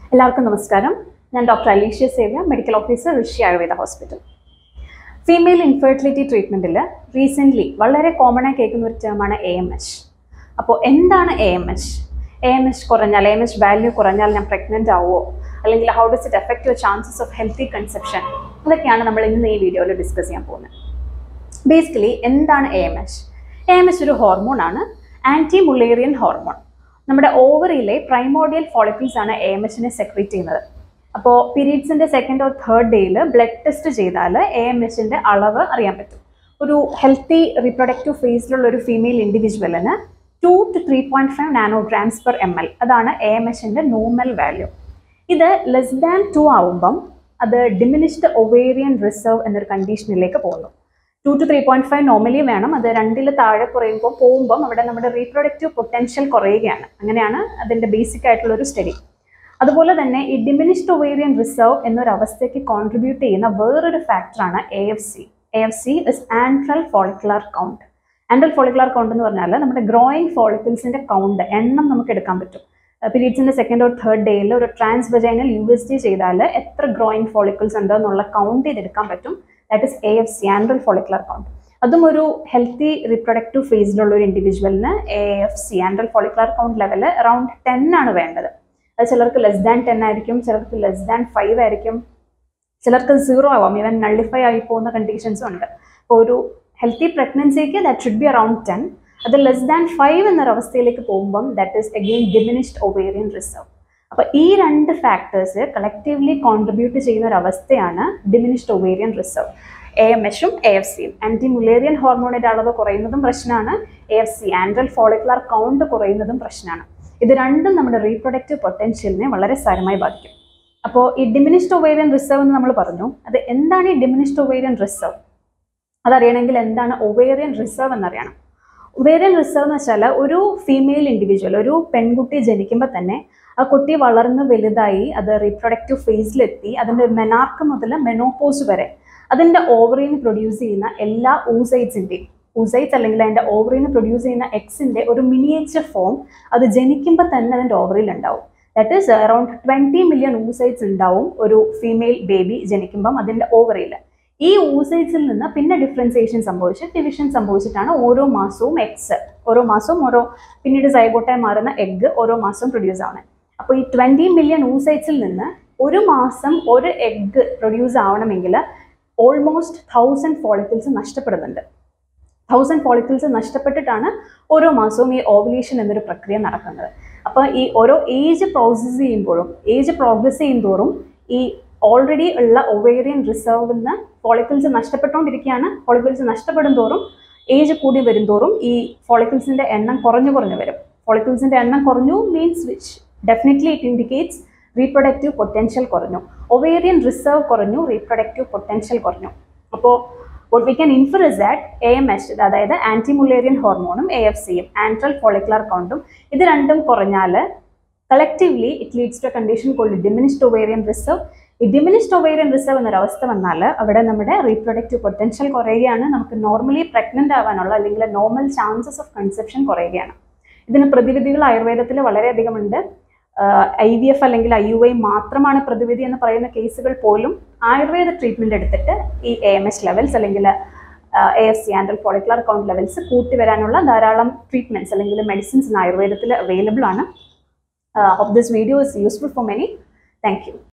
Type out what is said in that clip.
എല്ലാവർക്കും നമസ്കാരം ഞാൻ ഡോക്ടർ അലീഷ്യ സേവ്യ medical officer Rishi Ayurveda hospital female infertility ട്രീറ്റ്മെൻറ്റിൽ റീസെൻ്റ്ലി വളരെ കോമൺ ആയി കേൾക്കുന്ന ഒരു ടേമാണ് എ എം എച്ച് അപ്പോൾ എന്താണ് A M H A M H കുറഞ്ഞാൽ എ എം എച്ച് വാല്യൂ കുറഞ്ഞാൽ ഞാൻ പ്രഗ്നൻ്റ് ആവുമോ അല്ലെങ്കിൽ how does it affect your chances of healthy conception അതൊക്കെയാണ് നമ്മൾ ഇന്ന് ഈ വീഡിയോയിൽ ഡിസ്കസ് ചെയ്യാൻ പോകുന്നത് ബേസിക്കലി എന്താണ് A M H A M H ഒരു ഹോർമോൺ ആണ് ആൻറ്റി മുളേറിയൻ ഹോർമോൺ നമ്മുടെ ഓവറിയിലെ പ്രൈമോഡിയൽ ഫോളിക്കിൾസ് ആണ് എ എം എച്ചിനെ സെക്രീറ്റ് ചെയ്യുന്നത് അപ്പോൾ പീരീഡ്സിൻ്റെ സെക്കൻഡ് ഓർ തേർഡ് ഡേയിൽ ബ്ലഡ് ടെസ്റ്റ് ചെയ്താൽ എ എം എച്ചിൻ്റെ അളവ് അറിയാൻ പറ്റും ഒരു ഹെൽത്തി റീപ്രൊഡക്റ്റീവ് ഫേസിലുള്ള ഒരു ഫീമെയിൽ ഇൻഡിവിജ്വലിന് two two three point five nanograms per M L അതാണ് എ എം എച്ചിൻ്റെ നോർമൽ വാല്യൂ ഇത് ലെസ് ദാൻ ടു ആവുമ്പം അത് ഡിമിനിഷ്ഡ് ഒവേറിയൻ റിസർവ് എന്നൊരു കണ്ടീഷനിലേക്ക് പോകുന്നു two two three point five normally വേണം അത് രണ്ടിൽ താഴെ കുറയുമ്പോൾ പോകുമ്പം അവിടെ നമ്മുടെ റീപ്രൊഡക്റ്റീവ് പൊട്ടൻഷ്യൽ കുറയുകയാണ് അങ്ങനെയാണ് അതിൻ്റെ ബേസിക് ആയിട്ടുള്ള ഒരു സ്റ്റഡി അതുപോലെ തന്നെ ഈ ഡിമിനിഷ്ഡ് ഒവേറിയൻ റിസർവ് എന്നൊരു അവസ്ഥയ്ക്ക് കോൺട്രിബ്യൂട്ട് ചെയ്യുന്ന വേറൊരു ഫാക്ടറാണ് A F C A F C is antral follicular count antral follicular count എന്ന് പറഞ്ഞാൽ നമ്മുടെ ഗ്രോയിങ് ഫോളിക്കിൾസിൻ്റെ കൗണ്ട് എണ്ണം നമുക്ക് എടുക്കാൻ പറ്റും പീരീഡ്സിൻ്റെ സെക്കൻഡ് ഓർ തേർഡ് ഡേയിൽ ഒരു trans vaginal U S G ചെയ്താൽ എത്ര ഗ്രോയിങ് ഫോളിക്കിൾസ് ഉണ്ട് എന്നുള്ള കൗണ്ട് ചെയ്തെടുക്കാൻ പറ്റും that is A F C antral follicular count അതും ഒരു ഹെൽത്തി റിപ്രൊഡക്റ്റീവ് ഫേസിലുള്ള ഒരു ഇൻഡിവിജ്വലിന് A F C antral follicular count level around ten ആണ് വേണ്ടത് അത് ചിലർക്ക് ലെസ് ദാൻ ടെൻ ആയിരിക്കും ചിലർക്ക് ലെസ് ദാൻ ഫൈവ് ആയിരിക്കും ചിലർക്ക് സീറോ ആവാം ഈവൻ നള്ളിഫൈ ആയി പോകുന്ന കണ്ടീഷൻസും ഉണ്ട് അപ്പോൾ ഒരു ഹെൽത്തി പ്രഗ്നൻസിക്ക് that should be around ten അത് ലെസ് ദാൻ ഫൈവ് എന്നൊരവസ്ഥയിലേക്ക് പോകുമ്പം that is again diminished ovarian reserve അപ്പോൾ ഈ രണ്ട് ഫാക്ടേഴ്സ് കളക്റ്റീവ്ലി കോൺട്രിബ്യൂട്ട് ചെയ്യുന്ന ഒരു അവസ്ഥയാണ് diminished ovarian reserve A M എഷും എ എഫ് സിയും ആൻറ്റി മുലേറിയൻ ഹോർമോണിൻ്റെ അളവ് കുറയുന്നതും പ്രശ്നമാണ് A F C antral follicular count കുറയുന്നതും പ്രശ്നമാണ് ഇത് രണ്ടും നമ്മുടെ റീപ്രൊഡക്റ്റീവ് പൊട്ടൻഷ്യലിനെ വളരെ സാരമായി ബാധിക്കും അപ്പോൾ ഈ ഡിമിനിഷ്ഡ് ഒവേറിയൻ റിസർവ് എന്ന് നമ്മൾ പറഞ്ഞു അത് എന്താണ് ഈ ഡിമിനിഷ്ഡ് ഒവേറിയൻ റിസർവ് അതറിയണമെങ്കിൽ എന്താണ് ഒവേറിയൻ റിസർവ് എന്നറിയണം ഒവേറിയൻ റിസർവ് എന്ന് വെച്ചാൽ ഒരു ഫീമെയിൽ ഇൻഡിവിജ്വൽ ഒരു പെൺകുട്ടി ജനിക്കുമ്പോൾ തന്നെ ആ കുട്ടി വളർന്ന് വലുതായി അത് റീപ്രൊഡക്റ്റീവ് ഫേസിലെത്തി അതിൻ്റെ മെനാർക്ക് മുതൽ മെനോപോസ് വരെ അതിൻ്റെ ഓവറിന്ന് പ്രൊഡ്യൂസ് ചെയ്യുന്ന എല്ലാ ഊസൈറ്റ്സിൻ്റെയും ഊസൈറ്റ്സ് അല്ലെങ്കിൽ അതിൻ്റെ ഓവറിന്ന് പ്രൊഡ്യൂസ് ചെയ്യുന്ന എക്സിൻ്റെ ഒരു മിനിയേച്ചർ ഫോം അത് ജനിക്കുമ്പോൾ തന്നെ അതിൻ്റെ ഓവറിൽ ഉണ്ടാവും that is around twenty million oocytes ഉണ്ടാവും ഒരു ഫീമെയിൽ ബേബി ജനിക്കുമ്പം അതിൻ്റെ ഓവറിൽ ഈ ഊസൈറ്റ്സിൽ നിന്ന് പിന്നെ ഡിഫറൻസിയേഷൻ സംഭവിച്ച് ഡിവിഷൻ സംഭവിച്ചിട്ടാണ് ഓരോ മാസവും എക്സ് ഓരോ മാസവും ഓരോ പിന്നീട് സൈഗോട്ടായി മാറുന്ന എഗ്ഗ് ഓരോ മാസവും പ്രൊഡ്യൂസ് ആവണേ അപ്പോൾ ഈ ട്വൻറ്റി മില്യൺ ഊസൈറ്റ്സിൽ നിന്ന് ഒരു മാസം ഒരു എഗ്ഗ് പ്രൊഡ്യൂസ് ആവണമെങ്കിൽ ഓൾമോസ്റ്റ് തൗസൻഡ് ഫോളിക്കിൾസ് നഷ്ടപ്പെടുന്നുണ്ട് തൗസൻഡ് ഫോളിക്കിൾസ് നഷ്ടപ്പെട്ടിട്ടാണ് ഓരോ മാസവും ഈ ഓവുലേഷൻ എന്നൊരു പ്രക്രിയ നടക്കുന്നത് അപ്പോൾ ഈ ഓരോ ഏജ് പ്രോസസ്സ് ചെയ്യുമ്പോഴും ഏജ് പ്രോഗ്രസ് ചെയ്യുന്തോറും ഈ ഓൾറെഡി ഉള്ള ഒവേറിയൻ റിസർവിൽ നിന്ന് ഫോളിക്കിൾസ് നഷ്ടപ്പെട്ടുകൊണ്ടിരിക്കുകയാണ് ഫോളിക്കിൾസ് നഷ്ടപ്പെടും തോറും ഏജ് കൂടി വരും തോറും ഈ ഫോളിക്കിൾസിൻ്റെ എണ്ണം കുറഞ്ഞു കുറഞ്ഞു വരും ഫോളിക്കിൾസിൻ്റെ എണ്ണം കുറഞ്ഞു means which definitely it indicates reproductive potential കുറഞ്ഞു ഒവേറിയൻ റിസർവ് കുറഞ്ഞു റീപ്രൊഡക്റ്റീവ് പൊട്ടൻഷ്യൽ കുറഞ്ഞു അപ്പോൾ what we can infer is that A M H അതായത് ആൻറ്റിമുലേറിയൻ ഹോർമോണും എ എഫ് സിയും ആൻട്രൽ ഫോളിക്കുലർ കൗണ്ടും ഇത് രണ്ടും കുറഞ്ഞാൽ collectively it leads to a condition called diminished ovarian reserve ഈ ഡിമിനിഷ്ഡ് ഒവേറിയൻ റിസർവ് എന്നൊരവസ്ഥ വന്നാൽ അവിടെ നമ്മുടെ റീപ്രൊഡക്റ്റീവ് പൊട്ടൻഷ്യൽ കുറയുകയാണ് നമുക്ക് നോർമലി പ്രഗ്നൻ്റ് ആവാനുള്ള അല്ലെങ്കിൽ നോർമൽ ചാൻസസ് ഓഫ് കൺസെപ്ഷൻ കുറയുകയാണ് ഇതിന് പ്രതിവിധികൾ ആയുർവേദത്തിൽ വളരെയധികം ഉണ്ട് ഐ വി എഫ് അല്ലെങ്കിൽ ഐ യു ഐ മാത്രമാണ് പ്രതിവിധി എന്ന് പറയുന്ന കേസുകൾ പോലും ആയുർവേദ ട്രീറ്റ്മെൻറ്റ് എടുത്തിട്ട് ഈ എ എം എച്ച് ലെവൽസ് അല്ലെങ്കിൽ A F C antral follicular count levels കൂട്ടി വരാനുള്ള ധാരാളം ട്രീറ്റ്മെൻറ്റ്സ് അല്ലെങ്കിൽ മെഡിസിൻസ് ആയുർവേദത്തിൽ അവൈലബിൾ ആണ് hope this video is useful for many thank U